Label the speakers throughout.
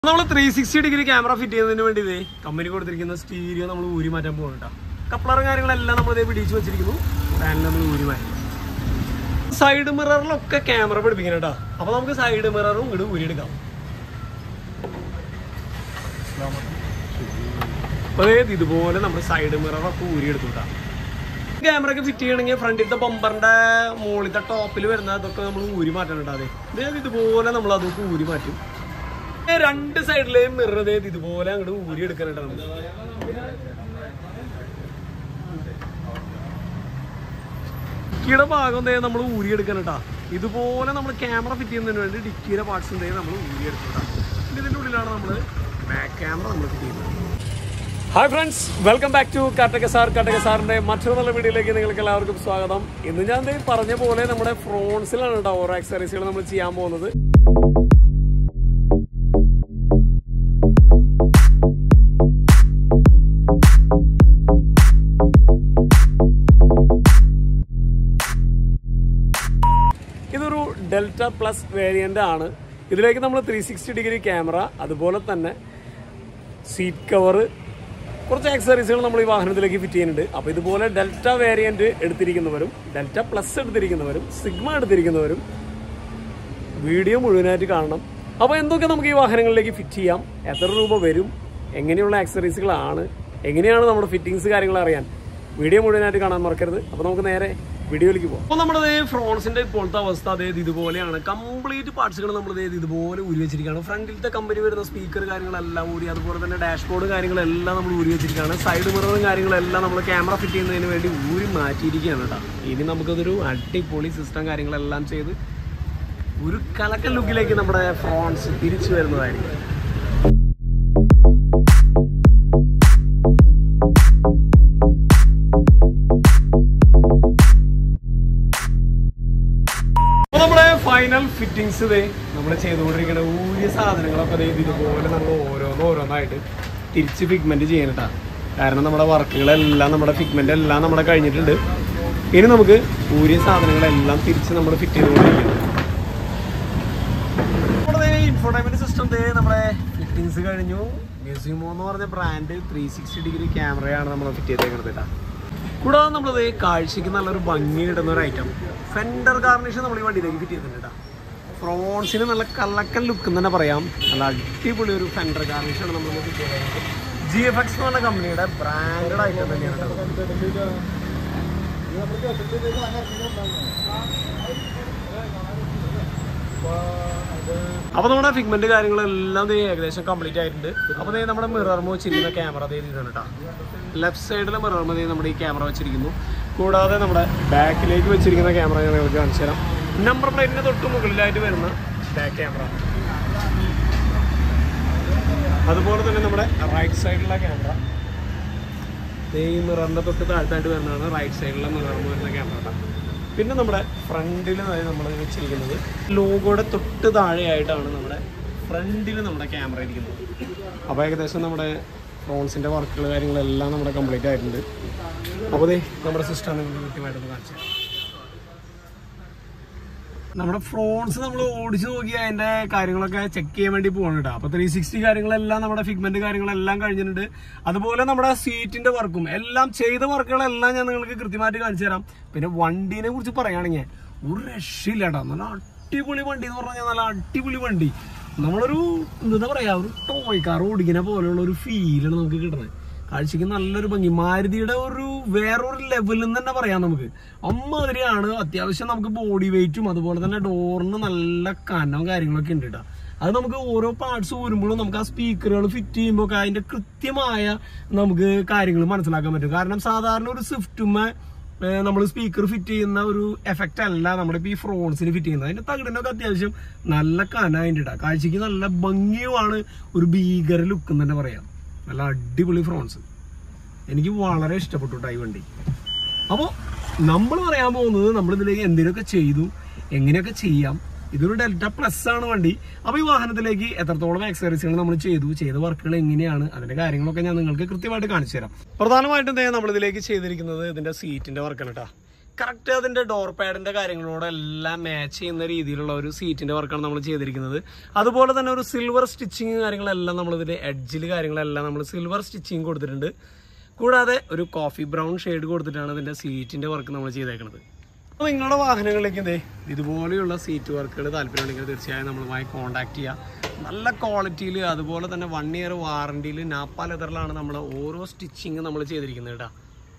Speaker 1: നമ്മൾ three sixty degree camera fit ചെയ്യുന്നതിന് വേണ്ടി ഇതേ കമ്പനി കൊടുത്തിരിക്കുന്ന സ്റ്റീരിയോ നമ്മൾ ഊരി മാറ്റാൻ പോകുന്നുണ്ട് കപ്ലറും കാര്യങ്ങളെല്ലാം നമ്മൾ ഇതേ പിടിച്ച് വെച്ചിരിക്കുന്നു ഫാനിൽ നമ്മൾ ഊരി മാറ്റി സൈഡ് മിററിലൊക്കെ ക്യാമറ പിടിപ്പിക്കണം കേട്ടോ അപ്പൊ നമുക്ക് സൈഡ് മിററും ഇങ്ങോട്ട് ഊരിയെടുക്കാം അപ്പൊ അതായത് ഇതുപോലെ നമ്മൾ സൈഡ് മിററൊക്കെ ഊരിയെടുത്തു കേട്ടോ ക്യാമറ ഒക്കെ ഫിറ്റ് ചെയ്യണമെങ്കിൽ ഫ്രണ്ടിലത്തെ ബമ്പറിന്റെ മുകളിലത്തെ ടോപ്പിൽ വരുന്ന അതൊക്കെ നമ്മൾ ഊരി മാറ്റണം അതെ ഇതേ ഇതുപോലെ നമ്മൾ അതൊക്കെ ഊരി മാറ്റും ഏ, രണ്ട് സൈഡിലെയും മിറർ ഇതേ ഇതുപോലെ അങ്ങോട്ട് ഊരി എടുക്കാനായിട്ട് നമ്മൾ ഡിക്കിയുടെ ഭാഗം ദേ നമ്മൾ ഊരിയെടുക്കാനട്ടാ ഇതുപോലെ നമ്മൾ ക്യാമറ ഫിറ്റ് ചെയ്യുന്നതിന് വേണ്ടി ഡിക്കിയുടെ പാർട്സ് ദേ നമ്മൾ ഊരിയെടുക്കട്ടാ ഇതിന്റെ ഉള്ളിലാണ് നമ്മൾ ബാക്ക് ക്യാമറ നമ്മൾ ഫിറ്റ് ചെയ്യുന്നത് hi friends welcome back to Kattaka sir Kattaka സാറിന്റെ മറ്റൊരു നല്ല വീഡിയോയിലേക്ക് നിങ്ങൾക്ക് എല്ലാവർക്കും സ്വാഗതം ഇന്ന് ഞാൻ ദേ പറഞ്ഞ പോലെ നമ്മുടെ ഫ്രോൺസിലാണ് കേട്ടോ ഓരോ എക്സസൈസുകൾ നമ്മൾ ചെയ്യാൻ പോകുന്നത് ഇതൊരു ഡെൽറ്റ പ്ലസ് വേരിയന്റ് ആണ് ഇതിലേക്ക് നമ്മൾ ത്രീ സിക്സ്റ്റി ഡിഗ്രി ക്യാമറ അതുപോലെ തന്നെ സീറ്റ് കവർ കുറച്ച് ആക്സസറീസുകൾ നമ്മൾ ഈ വാഹനത്തിലേക്ക് ഫിറ്റ് ചെയ്യുന്നുണ്ട് അപ്പോൾ ഇതുപോലെ ഡെൽറ്റ വേരിയന്റ് എടുത്തിരിക്കുന്നവരും ഡെൽറ്റ പ്ലസ് എടുത്തിരിക്കുന്നവരും സിഗ്മ എടുത്തിരിക്കുന്നവരും വീഡിയോ മുഴുവനായിട്ട് കാണണം അപ്പോൾ എന്തൊക്കെ നമുക്ക് ഈ വാഹനങ്ങളിലേക്ക് ഫിറ്റ് ചെയ്യാം എത്ര രൂപ വരും എങ്ങനെയുള്ള ആക്സസറീസുകളാണ് എങ്ങനെയാണ് നമ്മുടെ ഫിറ്റിങ്സ് കാര്യങ്ങൾ അറിയാൻ വീഡിയോ മുഴുവനായിട്ട് കാണാൻ മറക്കരുത് അപ്പോൾ നമുക്ക് നേരെ വീഡിയോയിലേക്ക് പോകാം അപ്പോൾ നമ്മുടെ ഫ്രോൺസിന്റെ ഇപ്പോഴത്തെ അവസ്ഥ അതായത് ഇതുപോലെയാണ് കംപ്ലീറ്റ് പാർട്സുകൾ നമ്മൾ അതായത് ഇതുപോലെ ഊരി വെച്ചിരിക്കുകയാണ് ഫ്രണ്ടിലത്തെ കമ്പനി വരുന്ന സ്പീക്കർ കാര്യങ്ങളെല്ലാം ഊരി അതുപോലെ തന്നെ ഡാഷ്ബോർഡ് കാര്യങ്ങളെല്ലാം നമ്മൾ ഊരി വെച്ചിരിക്കുകയാണ് സൈഡ് മിററും കാര്യങ്ങളെല്ലാം നമ്മൾ ക്യാമറ ഫിറ്റ് ചെയ്യുന്നതിന് വേണ്ടി ഊരി മാറ്റിയിരിക്കുകയാണ് കേട്ടോ ഇനി നമുക്കതൊരു അടിപൊളി സിസ്റ്റം കാര്യങ്ങളെല്ലാം ചെയ്ത് ഒരു കലക്കൽ ലുക്കിലേക്ക് നമ്മുടെ ഫ്രോൺസ് തിരിച്ചു വരുന്നതായിരിക്കും അപ്പൊ നമ്മുടെ ഫൈനൽ ഫിറ്റിങ്സ് ഇതേ നമ്മൾ ചെയ്തുകൊണ്ടിരിക്കുന്ന ഊരിയ സാധനങ്ങളൊക്കെ ദേ ഇതുപോലെ നമ്മൾ ഓരോന്ന് ഓരോന്നായിട്ട് തിരിച്ച് ഫിഗ്മെന്റ് ചെയ്യണട്ടാ കാരണം നമ്മുടെ വർക്കുകളെല്ലാം നമ്മുടെ ഫിഗ്മെന്റ് എല്ലാം നമ്മുടെ കഴിഞ്ഞിട്ടുണ്ട് ഇനി നമുക്ക് ഊരിയ സാധനങ്ങളെല്ലാം തിരിച്ച് നമ്മൾ ഫിറ്റ് ചെയ്തുകൊണ്ടിരിക്കണം നമ്മുടെ ഇൻഫോർട്ടൈൻമെന്റ് സിസ്റ്റം നമ്മുടെ ഫിറ്റിങ്സ് കഴിഞ്ഞു മ്യൂസിയമോ എന്ന് പറഞ്ഞ ബ്രാൻഡ് ത്രീ സിക്സ്റ്റി ഡിഗ്രി ക്യാമറയാണ് നമ്മൾ ഫിറ്റ് ചെയ്തേക്കുന്നത് കേട്ടോ കൂടാതെ നമ്മളത് കാഴ്ചക്ക് നല്ലൊരു ഭംഗി കിട്ടുന്ന ഒരു ഐറ്റം ഫെൻഡർ ഗാർണിഷ് നമ്മൾ ഈ വണ്ടിയിലേക്ക് ഫിറ്റ് ചെയ്തിട്ടുണ്ട് കേട്ടോ ഫ്രോൺസിന് നല്ല കല്ലക്കൽ ലുക്ക് എന്ന് തന്നെ പറയാം നല്ല അടിപൊളി ഒരു ഫെൻഡർ ഗാർണിഷാണ് നമ്മൾ ഫിറ്റ് ചെയ്തത് ജി എഫ് എക്സ് എന്ന് പറഞ്ഞ കമ്പനിയുടെ ബ്രാൻഡഡ് ഐറ്റം തന്നെയാണ് കേട്ടോ അപ്പൊ നമ്മുടെ ഫിഗ്മെന്റ് കാര്യങ്ങളെല്ലാം ദേ ഏകദേശം കംപ്ലീറ്റ് ആയിട്ടുണ്ട് അപ്പൊ ദേ നമ്മുടെ മിറർമ വെച്ചിരിക്കുന്ന ക്യാമറ ദേ ഇതാണ് കേട്ടോ ലെഫ്റ്റ് സൈഡിലെ മിറർമ ദേ നമ്മുടെ ഈ ക്യാമറ വെച്ചിരിക്കുന്നു കൂടാതെ നമ്മുടെ ബാക്കിലേക്ക് വെച്ചിരിക്കുന്ന ക്യാമറ ഞാൻ നിങ്ങൾക്ക് കാണിച്ചു തരാം നമ്പർ പ്ലേറ്റിന്റെ തൊട്ട് മുകളിലായിട്ട് വരുന്ന ബാക്ക് ക്യാമറ അതുപോലെ തന്നെ നമ്മുടെ റൈറ്റ് സൈഡിലുള്ള ക്യാമറ ദേ ഈ മിററിന്റെ തൊട്ട് താഴ്ത്തായിട്ട് വരുന്നതാണ് റൈറ്റ് സൈഡിലെ മിററിൽ വരുന്ന ക്യാമറ കേട്ടോ പിന്നെ നമ്മുടെ ഫ്രണ്ടിൽ നമ്മൾ വെച്ചിരിക്കുന്നത് ലോഗോയുടെ തൊട്ട് താഴെയായിട്ടാണ് നമ്മുടെ ഫ്രണ്ടിൽ നമ്മുടെ ക്യാമറ ഇരിക്കുന്നത് അപ്പോൾ ഏകദേശം നമ്മുടെ ഫോൺസിൻ്റെ വർക്കുകൾ കാര്യങ്ങളെല്ലാം നമ്മുടെ കംപ്ലീറ്റ് ആയിട്ടുണ്ട് അപ്പോൾ ദേ നമ്മുടെ സിസ്റ്റം നിങ്ങൾക്ക് കൃത്യമായിട്ടൊന്ന് കാണിച്ചു തരാം. നമ്മുടെ ഫ്രോൺസ് നമ്മൾ ഓടിച്ചു നോക്കി അതിന്റെ കാര്യങ്ങളൊക്കെ ചെക്ക് ചെയ്യാൻ വേണ്ടി പോകണം കേട്ടോ അപ്പൊ ത്രീ സിക്സ്റ്റി കാര്യങ്ങളെല്ലാം നമ്മുടെ ഫിഗ്മെന്റ് കാര്യങ്ങളെല്ലാം കഴിഞ്ഞിട്ടുണ്ട് അതുപോലെ നമ്മുടെ സീറ്റിന്റെ വർക്കും എല്ലാം ചെയ്ത വർക്കുകളെല്ലാം ഞാൻ നിങ്ങൾക്ക് കൃത്യമായിട്ട് കാണിച്ചു തരാം പിന്നെ വണ്ടീനെ കുറിച്ച് പറയുകയാണെങ്കിൽ ഒരു രക്ഷയില്ല കേട്ടോ നല്ല അടിപൊളി വണ്ടി എന്ന് പറഞ്ഞാൽ നല്ല അടിപൊളി വണ്ടി നമ്മളൊരു എന്താ പറയാ ഒരു ടോയ് കാർ ഓടിക്കുന്ന പോലെയുള്ള ഒരു ഫീലാണ് നമുക്ക് കിട്ടുന്നത് കാഴ്ചക്ക് നല്ലൊരു ഭംഗി മാരുതിയുടെ ഒരു വേറൊരു ലെവലിൽ നിന്ന് തന്നെ പറയാം നമുക്ക് അമ്മാതിരിയാണ് അത്യാവശ്യം നമുക്ക് ബോഡി വെയിറ്റും അതുപോലെ തന്നെ ഡോറിന് നല്ല കനവും കാര്യങ്ങളൊക്കെ ഉണ്ട് കേട്ടോ അത് നമുക്ക് ഓരോ പാർട്സ് ഊരുമ്പോഴും നമുക്ക് ആ സ്പീക്കറുകൾ ഫിറ്റ് ചെയ്യുമ്പോൾ ഒക്കെ അതിന്റെ കൃത്യമായ നമുക്ക് കാര്യങ്ങൾ മനസ്സിലാക്കാൻ പറ്റും കാരണം സാധാരണ ഒരു സ്വിഫ്റ്റുമ്മ നമ്മൾ സ്പീക്കർ ഫിറ്റ് ചെയ്യുന്ന ഒരു എഫക്റ്റ് അല്ല നമ്മുടെ ഇപ്പൊ ഈ ഫ്രോൺസിന് ഫിറ്റ് ചെയ്യുന്നത് അതിന്റെ തകിടിനൊക്കെ അത്യാവശ്യം നല്ല കന അതിൻ്റെ ഇടാം കാഴ്ചക്ക് നല്ല ഭംഗിയുമാണ് ഒരു ഭീകര ലുക്ക് എന്ന് തന്നെ പറയാം നല്ല അടിപൊളി ഫ്രോൺസ് എനിക്ക് വളരെ ഇഷ്ടപ്പെട്ടു കേട്ടോ ഈ വണ്ടി അപ്പോൾ നമ്മൾ പറയാൻ പോകുന്നത് നമ്മൾ ഇതിലേക്ക് എന്തിനൊക്കെ ചെയ്തു എങ്ങനെയൊക്കെ ചെയ്യാം ഇതൊരു ഡെൽറ്റ പ്ലസ് ആണ് വണ്ടി അപ്പൊ ഈ വാഹനത്തിലേക്ക് എത്രത്തോളം എക്സസറീസുകൾ നമ്മൾ ചെയ്തു ചെയ്ത വർക്കുകൾ എങ്ങനെയാണ് അതിന്റെ കാര്യങ്ങളൊക്കെ ഞാൻ നിങ്ങൾക്ക് കൃത്യമായിട്ട് കാണിച്ചു തരാം പ്രധാനമായിട്ടും ദേ നമ്മൾ ഇതിലേക്ക് ചെയ്തിരിക്കുന്നത് ഇതിന്റെ സീറ്റിന്റെ വർക്കാണ് കേട്ടോ കറക്റ്റ് അതിന്റെ ഡോർ പാഡിന്റെ കാര്യങ്ങളോട് എല്ലാം മാച്ച് ചെയ്യുന്ന രീതിയിലുള്ള ഒരു സീറ്റിന്റെ വർക്കാണ് നമ്മൾ ചെയ്തിരിക്കുന്നത് അതുപോലെ തന്നെ ഒരു സിൽവർ സ്റ്റിച്ചിങ് കാര്യങ്ങളെല്ലാം നമ്മൾ ഇതിന്റെ എഡ്ജിൽ കാര്യങ്ങളെല്ലാം നമ്മൾ സിൽവർ സ്റ്റിച്ചിങ് കൊടുത്തിട്ടുണ്ട് കൂടാതെ ഒരു കോഫി ബ്രൗൺ ഷെയ്ഡ് കൊടുത്തിട്ടാണ് ഇതിന്റെ സീറ്റിന്റെ വർക്ക് നമ്മൾ ചെയ്തേക്കുന്നത് അപ്പോൾ നിങ്ങളുടെ വാഹനങ്ങളിലേക്ക് എന്തേ ഇതുപോലെയുള്ള സീറ്റ് വർക്കുകൾ താല്പര്യമുണ്ടെങ്കിൽ തീർച്ചയായും നമ്മളുമായി കോൺടാക്ട് ചെയ്യുക നല്ല ക്വാളിറ്റിയിൽ അതുപോലെ തന്നെ വൺ ഇയർ വാറണ്ടിയിൽ നാപ്പ ലെതറിലാണ് നമ്മൾ ഓരോ സ്റ്റിച്ചിങ് നമ്മൾ ചെയ്തിരിക്കുന്നത് കേട്ടോ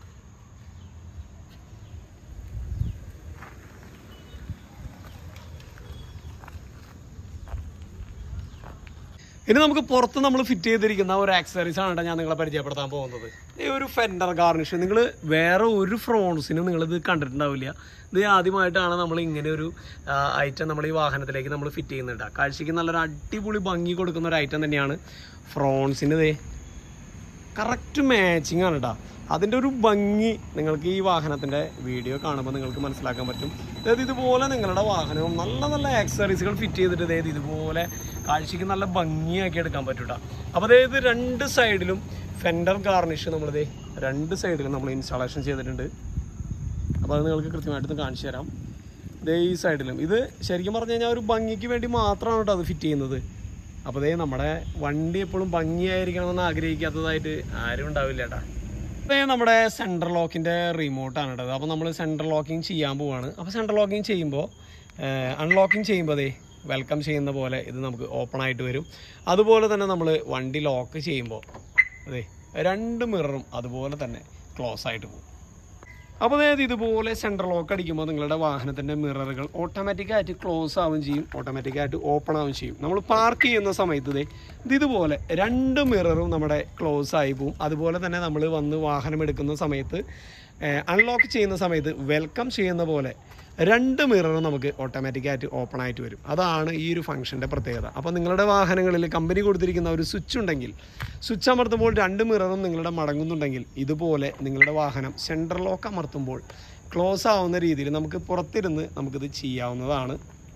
Speaker 1: ഇനി നമുക്ക് പുറത്ത് നമ്മൾ ഫിറ്റ് ചെയ്തിരിക്കുന്ന ഒരു ആക്സറീസ് ആണ് കേട്ടോ ഞാൻ നിങ്ങളെ പരിചയപ്പെടുത്താൻ പോകുന്നത് ഈ ഒരു ഫെൻഡർ ഗാർണിഷ് നിങ്ങൾ വേറെ ഒരു ഫ്രോൺസിനും നിങ്ങളിത് കണ്ടിട്ടുണ്ടാവില്ല ഇത് ആദ്യമായിട്ടാണ് നമ്മൾ ഇങ്ങനെ ഒരു ഐറ്റം നമ്മൾ ഈ വാഹനത്തിലേക്ക് നമ്മൾ ഫിറ്റ് ചെയ്യുന്നുണ്ട് കാഴ്ചയ്ക്ക് നല്ലൊരു അടിപൊളി ഭംഗി കൊടുക്കുന്ന ഒരു ഐറ്റം തന്നെയാണ് ഫ്രോൺസിന് ഇതേ കറക്റ്റ് മാച്ചിങ് ആണ് കേട്ടോ അതിൻ്റെ ഒരു ഭംഗി നിങ്ങൾക്ക് ഈ വാഹനത്തിൻ്റെ വീഡിയോ കാണുമ്പോൾ നിങ്ങൾക്ക് മനസ്സിലാക്കാൻ പറ്റും അതായത് ഇതുപോലെ നിങ്ങളുടെ വാഹനവും നല്ല നല്ല ആക്സറീസുകൾ ഫിറ്റ് ചെയ്തിട്ട് അതായത് ഇതുപോലെ കാഴ്ചയ്ക്ക് നല്ല ഭംഗിയാക്കി എടുക്കാൻ പറ്റും കേട്ടോ അപ്പോൾ അതായത് രണ്ട് സൈഡിലും ഫെൻഡർ ഗാർണിഷ് നമ്മളിത് രണ്ട് സൈഡിലും നമ്മൾ ഇൻസ്റ്റാളേഷൻ ചെയ്തിട്ടുണ്ട് അപ്പോൾ അത് നിങ്ങൾക്ക് കൃത്യമായിട്ട് കാണിച്ചു തരാം ദേ ഈ സൈഡിലും ഇത് ശരിക്കും പറഞ്ഞു കഴിഞ്ഞാൽ ഒരു ഭംഗിക്ക് വേണ്ടി മാത്രമാണ് കേട്ടോ അത് ഫിറ്റ് ചെയ്യുന്നത് അപ്പോൾ ദേ നമ്മുടെ വണ്ടി എപ്പോഴും ഭംഗിയായിരിക്കണമെന്ന് ആഗ്രഹിക്കാത്തതായിട്ട് ആരും ഉണ്ടാവില്ല കേട്ടാ ദേ നമ്മുടെ സെൻട്രൽ ലോക്കിൻ്റെ റിമോട്ടാണ് കേട്ടത് അപ്പോൾ നമ്മൾ സെൻട്രൽ ലോക്കിംഗ് ചെയ്യാൻ പോവാണ് അപ്പോൾ സെൻട്രൽ ലോക്കിംഗ് ചെയ്യുമ്പോൾ അൺലോക്കിംഗ് ചെയ്യുമ്പോൾ അതെ വെൽക്കം ചെയ്യുന്ന പോലെ ഇത് നമുക്ക് ഓപ്പൺ ആയിട്ട് വരും അതുപോലെ തന്നെ നമ്മൾ വണ്ടി ലോക്ക് ചെയ്യുമ്പോൾ അതെ രണ്ട് മിററും അതുപോലെ തന്നെ ക്ലോസ് ആയിട്ട് പോകും അപ്പോൾ അതായത് ഇതുപോലെ സെൻട്രൽ ലോക്ക് അടിക്കുമ്പോൾ നിങ്ങളുടെ വാഹനത്തിൻ്റെ മിററുകൾ ഓട്ടോമാറ്റിക്കായിട്ട് ക്ലോസ് ആവുകയും ചെയ്യും ഓട്ടോമാറ്റിക്കായിട്ട് ഓപ്പൺ ആവുകയും ചെയ്യും നമ്മൾ പാർക്ക് ചെയ്യുന്ന സമയത്ത് ദേ ഇത് ഇതുപോലെ രണ്ട് മിററും നമ്മുടെ ക്ലോസ് ആയി പോവും അതുപോലെ തന്നെ നമ്മൾ വന്ന് വാഹനം എടുക്കുന്ന സമയത്ത് അൺലോക്ക് ചെയ്യുന്ന സമയത്ത് വെൽക്കം ചെയ്യുന്ന പോലെ രണ്ട് മിററും നമുക്ക് ഓട്ടോമാറ്റിക്കായിട്ട് ഓപ്പൺ ആയിട്ട് വരും അതാണ് ഈ ഒരു ഫംഗ്ഷൻ്റെ പ്രത്യേകത അപ്പോൾ നിങ്ങളുടെ വാഹനങ്ങളിൽ കമ്പനി കൊടുത്തിരിക്കുന്ന ഒരു സ്വിച്ച് ഉണ്ടെങ്കിൽ സ്വിച്ച് അമർത്തുമ്പോൾ രണ്ട് മിററും നിങ്ങളുടെ മടങ്ങുന്നുണ്ടെങ്കിൽ ഇതുപോലെ നിങ്ങളുടെ വാഹനം സെൻട്രൽ ലോക്ക് അമർത്തുമ്പോൾ ക്ലോസ് ആവുന്ന രീതിയിൽ നമുക്ക് പുറത്തിരുന്ന് നമുക്കിത് ചെയ്യാവുന്നതാണ്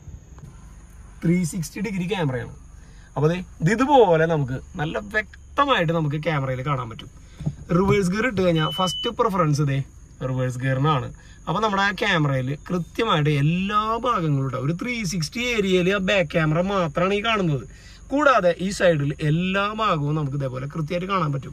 Speaker 1: ത്രീ സിക്സ്റ്റി ഡിഗ്രി ക്യാമറയാണ് അപ്പോൾ അതെ ഇത് ഇതുപോലെ നമുക്ക് നല്ല വ്യക്തമായിട്ട് നമുക്ക് ക്യാമറയിൽ കാണാൻ പറ്റും റിവേഴ്സ് ഗിയർ ഇട്ട് കഴിഞ്ഞാൽ ഫസ്റ്റ് പ്രിഫറൻസ് ഇതേ റിവേഴ്സ് ഗിയറിനാണ് അപ്പോൾ നമ്മുടെ ആ ക്യാമറയിൽ കൃത്യമായിട്ട് എല്ലാ ഭാഗങ്ങളും ഉണ്ടാവും ഒരു ത്രീ സിക്സ്റ്റി ഏരിയയിൽ ആ ബാക്ക് ക്യാമറ മാത്രമാണ് ഈ കാണുന്നത് കൂടാതെ ഈ സൈഡിൽ എല്ലാ ഭാഗവും നമുക്ക് ഇതേപോലെ കൃത്യമായിട്ട് കാണാൻ പറ്റും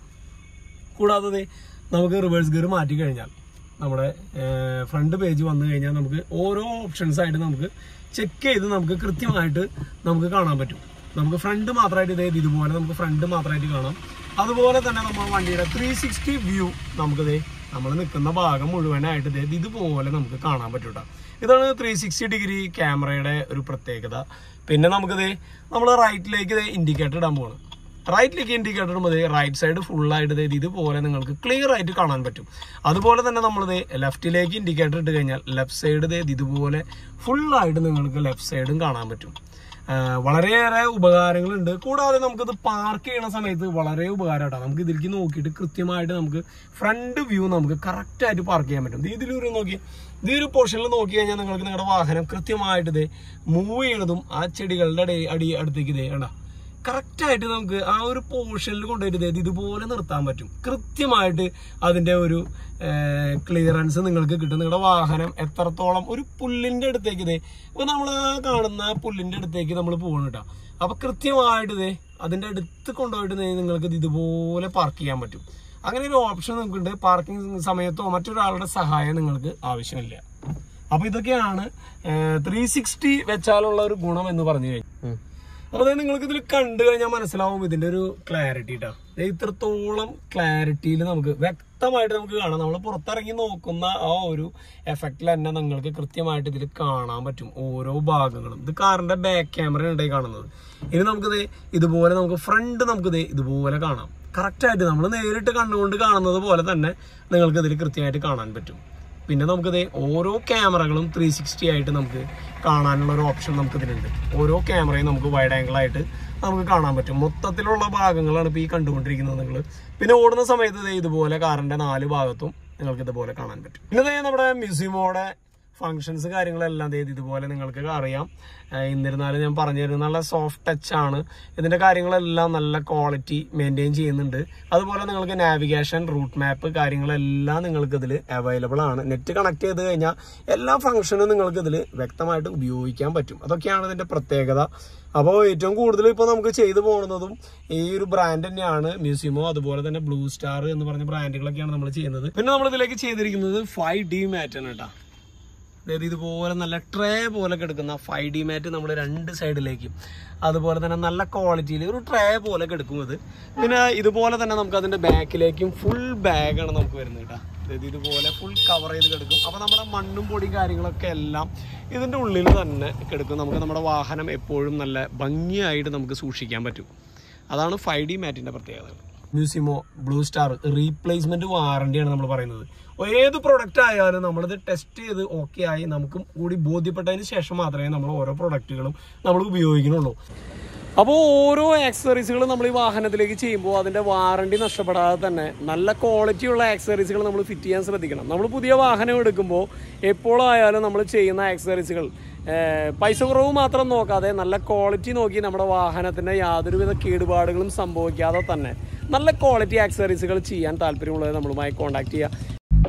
Speaker 1: കൂടാതെ ദേ നമുക്ക് റിവേഴ്സ് ഗിയർ മാറ്റി കഴിഞ്ഞാൽ നമ്മുടെ ഫ്രണ്ട് പേജ് വന്നു കഴിഞ്ഞാൽ നമുക്ക് ഓരോ ഓപ്ഷൻസ് ആയിട്ട് നമുക്ക് ചെക്ക് ചെയ്ത് നമുക്ക് കൃത്യമായിട്ട് നമുക്ക് കാണാൻ പറ്റും നമുക്ക് ഫ്രണ്ട് മാത്രമായിട്ട് ഇതേ ഇതുപോലെ നമുക്ക് ഫ്രണ്ട് മാത്രമായിട്ട് കാണാം അതുപോലെ തന്നെ നമ്മൾ വണ്ടിയുടെ ത്രീ സിക്സ്റ്റി വ്യൂ നമുക്കിതേ നമ്മൾ നിൽക്കുന്ന ഭാഗം മുഴുവനായിട്ട് ഇതേ ഇതുപോലെ നമുക്ക് കാണാൻ പറ്റും കേട്ടോ ഇതാണ് ത്രീ സിക്സ്റ്റി ഡിഗ്രി ക്യാമറയുടെ ഒരു പ്രത്യേകത പിന്നെ നമുക്കിത് നമ്മൾ റൈറ്റിലേക്ക് ഇത് ഇൻഡിക്കേറ്റർ ഇടാൻ പോകണം റൈറ്റിലേക്ക് ഇൻഡിക്കേറ്റർ ഇടുമ്പോൾ റൈറ്റ് സൈഡ് ഫുള്ളായിട്ട് ഇത് ഇതുപോലെ നിങ്ങൾക്ക് ക്ലിയർ ആയിട്ട് കാണാൻ പറ്റും അതുപോലെ തന്നെ നമ്മളിത് ലെഫ്റ്റിലേക്ക് ഇൻഡിക്കേറ്റർ ഇട്ട് കഴിഞ്ഞാൽ ലെഫ്റ്റ് സൈഡ് ഇത് ഇതുപോലെ ഫുള്ളായിട്ട് നിങ്ങൾക്ക് ലെഫ്റ്റ് സൈഡും കാണാൻ പറ്റും ആ, വളരെയേറെ ഉപകാരങ്ങളുണ്ട് കൂടാതെ നമുക്കിത് പാർക്ക് ചെയ്യണ സമയത്ത് വളരെ ഉപകാരമായിട്ടാണ് നമുക്ക് ഇതിലേക്ക് നോക്കിയിട്ട് കൃത്യമായിട്ട് നമുക്ക് ഫ്രണ്ട് വ്യൂ നമുക്ക് കറക്റ്റ് ആയിട്ട് പാർക്ക് ചെയ്യാൻ പറ്റും ദേ ഇതിലൊരു നോക്കി ഈ ഒരു പോർഷനിൽ നോക്കി കഴിഞ്ഞാൽ നിങ്ങൾക്ക് നിങ്ങളുടെ വാഹനം കൃത്യമായിട്ട് ഇത് മൂവ് ചെയ്യണതും ആ ചെടികളുടെ അടി അടി അടുത്തേക്ക് ഇതേ കണ്ട കറക്റ്റ് ആയിട്ട് നമുക്ക് ആ ഒരു പോർഷനിൽ കൊണ്ടുപോയിട്ട് ദേ ഇതുപോലെ നിർത്താൻ പറ്റും കൃത്യമായിട്ട് അതിന്റെ ഒരു ക്ലിയറൻസ് നിങ്ങൾക്ക് കിട്ടും നിങ്ങളുടെ വാഹനം എത്രത്തോളം ഒരു പുല്ലിന്റെ അടുത്തേക്ക് ഇതേ ഇപ്പൊ നമ്മൾ കാണുന്ന പുല്ലിന്റെ അടുത്തേക്ക് നമ്മൾ പോകണം കേട്ടോ അപ്പൊ കൃത്യമായിട്ട് ഇതേ അതിന്റെ അടുത്ത് കൊണ്ടുപോയിട്ട് ദേ നിങ്ങൾക്ക് ഇത് ഇതുപോലെ പാർക്ക് ചെയ്യാൻ പറ്റും അങ്ങനെ ഒരു ഓപ്ഷൻ നിങ്ങൾക്കുണ്ട് പാർക്കിംഗ് സമയത്തോ മറ്റൊരാളുടെ സഹായം നിങ്ങൾക്ക് ആവശ്യമില്ല അപ്പൊ ഇതൊക്കെയാണ് ത്രീ സിക്സ്റ്റി വെച്ചാലുള്ള ഒരു ഗുണം എന്ന് പറഞ്ഞു കഴിഞ്ഞാൽ അപ്പൊ അതായത് നിങ്ങൾക്ക് ഇതിൽ കണ്ടു കഴിഞ്ഞാൽ മനസ്സിലാവും ഇതിന്റെ ഒരു ക്ലാരിറ്റി കേട്ടോ ഇത്രത്തോളം ക്ലാരിറ്റിയിൽ നമുക്ക് വ്യക്തമായിട്ട് നമുക്ക് കാണാം നമ്മൾ പുറത്തിറങ്ങി നോക്കുന്ന ആ ഒരു എഫക്റ്റിൽ തന്നെ നിങ്ങൾക്ക് കൃത്യമായിട്ട് ഇതിൽ കാണാൻ പറ്റും ഓരോ ഭാഗങ്ങളും ഇത് കാറിന്റെ ബാക്ക് ക്യാമറ ഉണ്ടായി കാണുന്നത് ഇനി നമുക്കിത് ഇതുപോലെ നമുക്ക് ഫ്രണ്ട് നമുക്കിത് ഇതുപോലെ കാണാം കറക്റ്റ് ആയിട്ട് നമ്മൾ നേരിട്ട് കണ്ടുകൊണ്ട് കാണുന്നത് പോലെ തന്നെ നിങ്ങൾക്ക് ഇതിൽ കൃത്യമായിട്ട് കാണാൻ പറ്റും പിന്നെ നമുക്കിത് ഓരോ ക്യാമറകളും ത്രീ സിക്സ്റ്റി ആയിട്ട് നമുക്ക് കാണാനുള്ള ഒരു ഓപ്ഷൻ നമുക്ക് ഇതിലുണ്ട് ഓരോ ക്യാമറയും നമുക്ക് വൈഡ് ആംഗിൾ ആയിട്ട് നമുക്ക് കാണാൻ പറ്റും മൊത്തത്തിലുള്ള ഭാഗങ്ങളാണ് ഇപ്പോൾ ഈ കണ്ടുകൊണ്ടിരിക്കുന്നത് നിങ്ങൾ പിന്നെ ഓടുന്ന സമയത്ത് ദേ ഇതുപോലെ കാറിന്റെ നാല് ഭാഗത്തും നിങ്ങൾക്ക് ഇതുപോലെ കാണാൻ പറ്റും പിന്നെ ദേ നമ്മുടെ മ്യൂസിയമോടെ ഫങ്ഷൻസ് കാര്യങ്ങളെല്ലാം ദേ ഇതുപോലെ നിങ്ങൾക്ക് അറിയാം ഏഹ് എന്നിരുന്നാലും ഞാൻ പറഞ്ഞു തരുന്നത് നല്ല സോഫ്റ്റ് ടച്ച് ആണ് ഇതിന്റെ കാര്യങ്ങളെല്ലാം നല്ല ക്വാളിറ്റി മെയിൻറ്റെയിൻ ചെയ്യുന്നുണ്ട് അതുപോലെ നിങ്ങൾക്ക് നാവിഗേഷൻ റൂട്ട് മാപ്പ് കാര്യങ്ങളെല്ലാം നിങ്ങൾക്ക് ഇതിൽ അവൈലബിൾ ആണ് നെറ്റ് കണക്ട് ചെയ്ത് കഴിഞ്ഞാൽ എല്ലാ ഫംഗ്ഷനും നിങ്ങൾക്ക് ഇതിൽ വ്യക്തമായിട്ട് ഉപയോഗിക്കാൻ പറ്റും അതൊക്കെയാണ് ഇതിന്റെ പ്രത്യേകത അപ്പോൾ ഏറ്റവും കൂടുതൽ ഇപ്പോൾ നമുക്ക് ചെയ്തു പോകുന്നതും ഈ ഒരു ബ്രാൻഡ് തന്നെയാണ് മ്യൂസിയമോ അതുപോലെ തന്നെ ബ്ലൂ സ്റ്റാർ എന്ന് പറഞ്ഞ ബ്രാൻഡുകളൊക്കെയാണ് നമ്മൾ ചെയ്യുന്നത് പിന്നെ നമ്മൾ ഇതിലേക്ക് ചെയ്തിരിക്കുന്നത് ഫൈവ് ഡി മാറ്റാണ് കേട്ടോ അതായത് ഇതുപോലെ നല്ല ട്രേ പോലെ കിടക്കുന്ന ഫൈവ് ഡി മാറ്റ് നമ്മൾ രണ്ട് സൈഡിലേക്കും അതുപോലെ തന്നെ നല്ല ക്വാളിറ്റിയിൽ ഒരു ട്രേ പോലെ കിടക്കും ഇത് പിന്നെ ഇതുപോലെ തന്നെ നമുക്ക് അതിന്റെ ബാക്കിലേക്കും ഫുൾ ബാഗാണ് നമുക്ക് വരുന്നത് കേട്ടോ അതായത് ഇതുപോലെ ഫുൾ കവർ ചെയ്ത് കിടക്കും അപ്പോൾ നമ്മുടെ മണ്ണും പൊടിയും കാര്യങ്ങളൊക്കെ എല്ലാം ഇതിന്റെ ഉള്ളിൽ തന്നെ കിടക്കും നമുക്ക് നമ്മുടെ വാഹനം എപ്പോഴും നല്ല ഭംഗിയായിട്ട് നമുക്ക് സൂക്ഷിക്കാൻ പറ്റും അതാണ് ഫൈവ് ഡി മാറ്റിന്റെ പ്രത്യേകത മ്യൂസിമോ ബ്ലൂ സ്റ്റാർ റീപ്ലേസ്മെന്റ് വാറണ്ടിയാണ് നമ്മൾ പറയുന്നത് ഏത് പ്രൊഡക്റ്റ് ആയാലും നമ്മളിത് ടെസ്റ്റ് ചെയ്ത് ഓക്കെ ആയി നമുക്ക് കൂടി ബോധ്യപ്പെട്ടതിന് ശേഷം മാത്രമേ നമ്മൾ ഓരോ പ്രൊഡക്റ്റുകളും നമ്മൾ ഉപയോഗിക്കുന്നുള്ളൂ അപ്പോൾ ഓരോ ആക്സസറീസുകൾ നമ്മൾ ഈ വാഹനത്തിലേക്ക് ചെയ്യുമ്പോൾ അതിന്റെ വാറണ്ടി നഷ്ടപ്പെടാതെ തന്നെ നല്ല ക്വാളിറ്റി ഉള്ള ആക്സസറീസുകൾ നമ്മൾ ഫിറ്റ് ചെയ്യാൻ ശ്രദ്ധിക്കണം നമ്മൾ പുതിയ വാഹനം എടുക്കുമ്പോൾ എപ്പോഴായാലും നമ്മൾ ചെയ്യുന്ന ആക്സസറീസുകൾ പൈസ കുറവ് മാത്രം നോക്കാതെ നല്ല ക്വാളിറ്റി നോക്കി നമ്മുടെ വാഹനത്തിന്റെ യാതൊരുവിധ കേടുപാടുകളും സംഭവിക്കാതെ തന്നെ നല്ല ക്വാളിറ്റി ആക്സസറീസുകൾ ചെയ്യാൻ താല്പര്യമുള്ളത് നമ്മളുമായി കോൺടാക്ട് ചെയ്യുക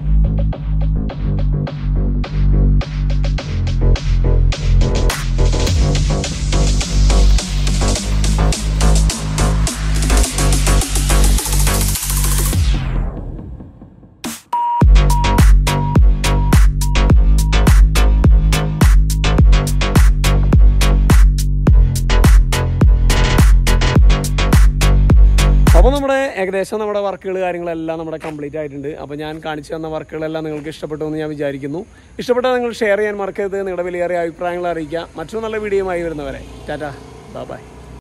Speaker 1: അപ്പോൾ നമ്മുടെ ഏകദേശം നമ്മുടെ വർക്കുകൾ കാര്യങ്ങളെല്ലാം നമ്മുടെ കംപ്ലീറ്റ് ആയിട്ടുണ്ട് അപ്പോൾ ഞാൻ കാണിച്ചു തന്ന വർക്കുകളെല്ലാം നിങ്ങൾക്ക് ഇഷ്ടപ്പെട്ടു എന്ന് ഞാൻ വിചാരിക്കുന്നു ഇഷ്ടപ്പെട്ടാൽ നിങ്ങൾ ഷെയർ ചെയ്യാൻ മറക്കരുത് നിങ്ങളുടെ വിലയേറിയ അഭിപ്രായങ്ങൾ അറിയിക്കുക മറ്റൊരു നല്ല വീഡിയോയുമായി വരുന്നവരെ ടാറ്റ ബൈ